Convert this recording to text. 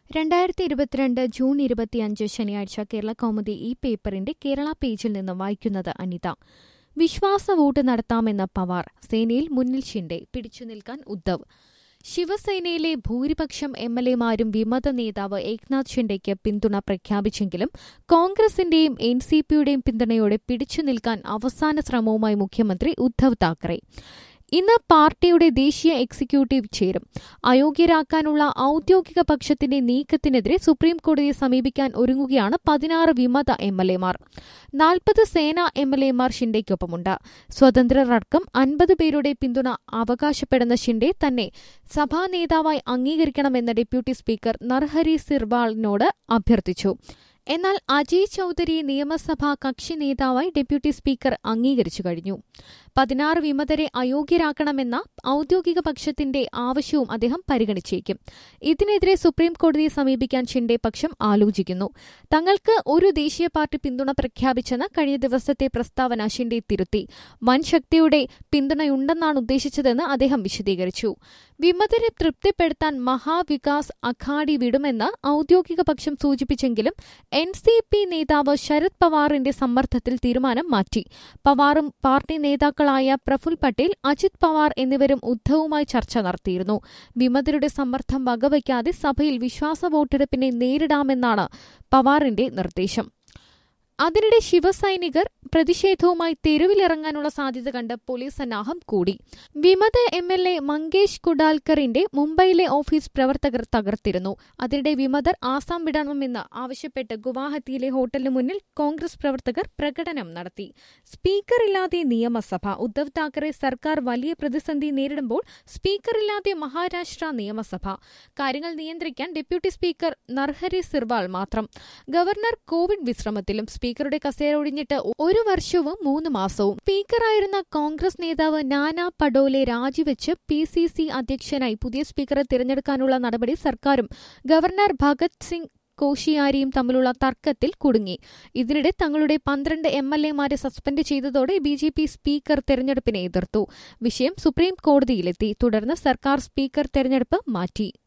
രണ്ടായിരത്തി ഇരുപത്തിരണ്ട് ജൂൺ ഇരുപത്തിയഞ്ച് ശനിയാഴ്ച കേരള കൗമുദി ഈ പേപ്പറിന്റെ കേരള പേജിൽ നിന്ന് വായിക്കുന്നത് അനിത വിശ്വാസ വോട്ട് നടത്താമെന്ന പവാർ സേനയിൽ മുന്നിൽ ഷിൻഡെ പിടിച്ചു നിൽക്കാൻ ഉദ്ധവ് ശിവസേനയിലെ ഭൂരിപക്ഷം എം എൽ എമാരും വിമത നേതാവ് ഏക്നാഥ് ഷിൻഡെയ്ക്ക് പിന്തുണ പ്രഖ്യാപിച്ചെങ്കിലും കോൺഗ്രസിന്റെയും എൻ സി പിയുടെയും പിന്തുണയോടെ പിടിച്ചു നിൽക്കാൻ അവസാന ശ്രമവുമായി മുഖ്യമന്ത്രി ഉദ്ധവ് താക്കറെ ഇന്ന് പാർട്ടിയുടെ ദേശീയ എക്സിക്യൂട്ടീവ് ചേരും അയോഗ്യരാക്കാനുള്ള ഔദ്യോഗിക പക്ഷത്തിന്റെ നീക്കത്തിനെതിരെ സുപ്രീം കോടതിയെ സമീപിക്കാൻ ഒരുങ്ങുകയാണ് പതിനാറ് വിമത എം എൽ എമാർ നാൽപ്പത് സേനാ എം എൽ എമാർ ഷിൻഡെയ്ക്കൊപ്പമുണ്ട് സ്വതന്ത്രരടക്കം അൻപത് പേരുടെ പിന്തുണ അവകാശപ്പെടുന്ന ഷിൻഡെ തന്നെ സഭാ നേതാവായി അംഗീകരിക്കണമെന്ന് ഡെപ്യൂട്ടി സ്പീക്കർ നർഹരി സിർവാളിനോട് അഭ്യർത്ഥിച്ചു എന്നാൽ അജയ് ചൌധരിയെ നിയമസഭാ കക്ഷി നേതാവായി ഡെപ്യൂട്ടി സ്പീക്കർ അംഗീകരിച്ചു കഴിഞ്ഞു പതിനാറ് വിമതരെ അയോഗ്യരാക്കണമെന്ന ഔദ്യോഗിക പക്ഷത്തിന്റെ ആവശ്യവും അദ്ദേഹം പരിഗണിച്ചേക്കും ഇതിനെതിരെ സുപ്രീം കോടതിയെ സമീപിക്കാൻ ഷിൻഡെ പക്ഷം ആലോചിക്കുന്നു തങ്ങൾക്ക് ഒരു ദേശീയ പാർട്ടി പിന്തുണ പ്രഖ്യാപിച്ചെന്ന കഴിഞ്ഞ ദിവസത്തെ പ്രസ്താവന ഷിൻഡെ തിരുത്തി വൻ ശക്തിയുടെ പിന്തുണയുണ്ടെന്നാണ് ഉദ്ദേശിച്ചതെന്ന് അദ്ദേഹം വിശദീകരിച്ചു വിമതരെ തൃപ്തിപ്പെടുത്താൻ മഹാവികാസ് അഘാഡി വിടുമെന്ന് ഔദ്യോഗിക പക്ഷം സൂചിപ്പിച്ചെങ്കിലും എൻ സി പി നേതാവ് ശരത് പവാറിന്റെ സമ്മർദ്ദത്തിൽ തീരുമാനം മാറ്റി പവാറും പാർട്ടി നേതാക്കളായ പ്രഫുൽ പട്ടേൽ അജിത് പവാർ എന്നിവരും ഉദ്ധവുമായി ചർച്ച നടത്തിയിരുന്നു വിമതരുടെ സമ്മർദ്ദം വകവയ്ക്കാതെ സഭയിൽ വിശ്വാസ വോട്ടെടുപ്പിനെ നേരിടാമെന്നാണ് പവാറിന്റെ നിർദ്ദേശം അതിനിടെ ശിവസൈനികർ പ്രതിഷേധവുമായി തെരുവിലിറങ്ങാനുള്ള സാധ്യത കണ്ട് പോലീസ് സന്നാഹം കൂടി വിമത എം എൽ എ മങ്കേഷ് കുഡാൽക്കറിന്റെ മുംബൈയിലെ ഓഫീസ് പ്രവർത്തകർ തകർത്തിരുന്നു അതിനിടെ വിമതർ ആസാം വിടണമെന്ന് ആവശ്യപ്പെട്ട് ഗുവാഹത്തിയിലെ ഹോട്ടലിന് മുന്നിൽ കോൺഗ്രസ് പ്രവർത്തകർ പ്രകടനം നടത്തി സ്പീക്കറില്ലാതെ നിയമസഭ ഉദ്ധവ് താക്കറെ സർക്കാർ വലിയ പ്രതിസന്ധി നേരിടുമ്പോൾ സ്പീക്കറില്ലാതെ മഹാരാഷ്ട്ര നിയമസഭ കാര്യങ്ങൾ നിയന്ത്രിക്കാൻ ഡെപ്യൂട്ടി സ്പീക്കർ നർഹരി സിർവാൾ മാത്രം ഗവർണർ കോവിഡ് വിശ്രമത്തിലും സ്പീക്കറുടെ കസേര ഒഴിഞ്ഞിട്ട് ഒരു വർഷവും മൂന്ന് മാസവും സ്പീക്കറായിരുന്ന കോൺഗ്രസ് നേതാവ് നാനാ പടോലെ രാജിവെച്ച് പി സി സി അധ്യക്ഷനായി പുതിയ സ്പീക്കറെ തിരഞ്ഞെടുക്കാനുള്ള നടപടി സർക്കാരും ഗവർണർ ഭഗത് സിംഗ് കോഷിയാരിയും തമ്മിലുള്ള തർക്കത്തിൽ കുടുങ്ങി ഇതിനിടെ തങ്ങളുടെ പന്ത്രണ്ട് എം എൽ എമാരെ സസ്പെൻഡ് ചെയ്തതോടെ ബി ജെ പി സ്പീക്കർ തെരഞ്ഞെടുപ്പിനെ എതിർത്തു വിഷയം സുപ്രീം കോടതിയിലെത്തി തുടർന്ന് സർക്കാർ സ്പീക്കർ തെരഞ്ഞെടുപ്പ് മാറ്റി